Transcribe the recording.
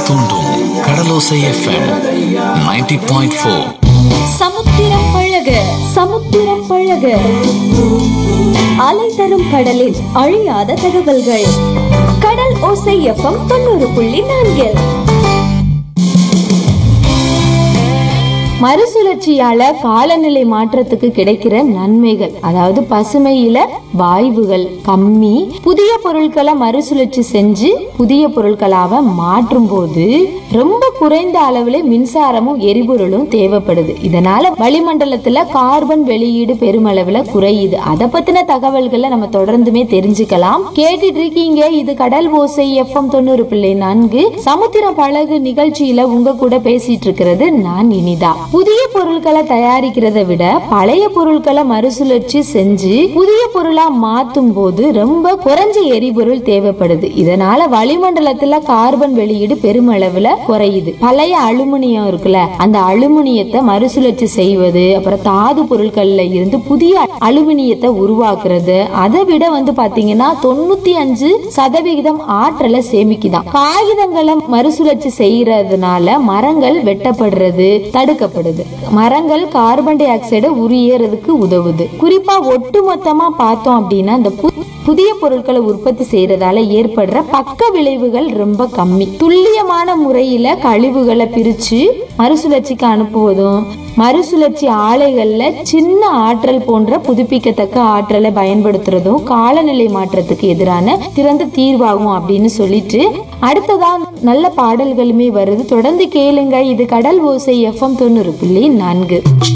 தூண்டும் கடலோசை FM 90.4 point four சமுத்திரம் பழக சமுத்திரம் பழக அலை தரும் கடலில் அழியாத தகவல்கள் கடல் ஓசை எஃப்எம் தொண்ணூறு புள்ளி நான்கில் மறுசுழற்சியால காலநிலை மாற்றத்துக்கு கிடைக்கிற நன்மைகள் அதாவது பசுமையில வாய்வுகள் கம்மி புதிய பொருட்களை மறுசுழற்சி செஞ்சு புதிய பொருட்களாக மாற்றும் போது ரொம்ப குறைந்த அளவுல மின்சாரமும் எரிபொருளும் தேவைப்படுது இதனால வளிமண்டலத்துல கார்பன் வெளியீடு பெருமளவுல குறையுது அதை பத்தின தகவல்களை நம்ம தொடர்ந்துமே தெரிஞ்சுக்கலாம் கேட்டுட்டு இருக்கீங்க இது கடல் ஓசை எஃப்எம் தொண்ணூறு பிள்ளை நான்கு சமுத்திர பழகு நிகழ்ச்சியில உங்க கூட பேசிட்டு இருக்கிறது நான் இனிதா புதிய பொருட்களை தயாரிக்கிறதை விட பழைய பொருட்களை மறுசுழற்சி செஞ்சு புதிய பொருளா மாத்தும் போது ரொம்ப குறைஞ்ச எரிபொருள் தேவைப்படுது இதனால வளிமண்டலத்துல கார்பன் வெளியீடு பெருமளவுல குறையுது பழைய அலுமினியம் இருக்குல்ல அந்த அலுமினியத்தை மறுசுழற்சி செய்வது அப்புறம் தாது பொருட்கள்ல இருந்து புதிய அலுமினியத்தை உருவாக்குறது அதை விட வந்து பாத்தீங்கன்னா தொண்ணூத்தி அஞ்சு சதவிகிதம் ஆற்றலை சேமிக்குதாம் காகிதங்களை மறுசுழற்சி செய்யறதுனால மரங்கள் வெட்டப்படுறது தடுக்கப்படுது மரங்கள் கார்பன் டை ஆக்சைடை உரியறதுக்கு உதவுது குறிப்பா ஒட்டு மொத்தமா பார்த்தோம் அப்படின்னா இந்த பு- புதிய பொருட்களை உற்பத்தி செய்யறதால ஏற்படுற பக்க விளைவுகள் ரொம்ப கம்மி துல்லியமான முறையில கழிவுகளை பிரிச்சு மறுசுழற்சிக்கு அனுப்புவதும் மறுசுழற்சி ஆலைகள்ல சின்ன ஆற்றல் போன்ற புதுப்பிக்கத்தக்க ஆற்றலை பயன்படுத்துறதும் காலநிலை மாற்றத்துக்கு எதிரான திறந்த தீர்வாகும் அப்படின்னு சொல்லிட்டு அடுத்ததா நல்ல பாடல்களுமே வருது தொடர்ந்து கேளுங்க இது கடல் ஓசை எஃப்எம் தொண்ணூறு புள்ளி நான்கு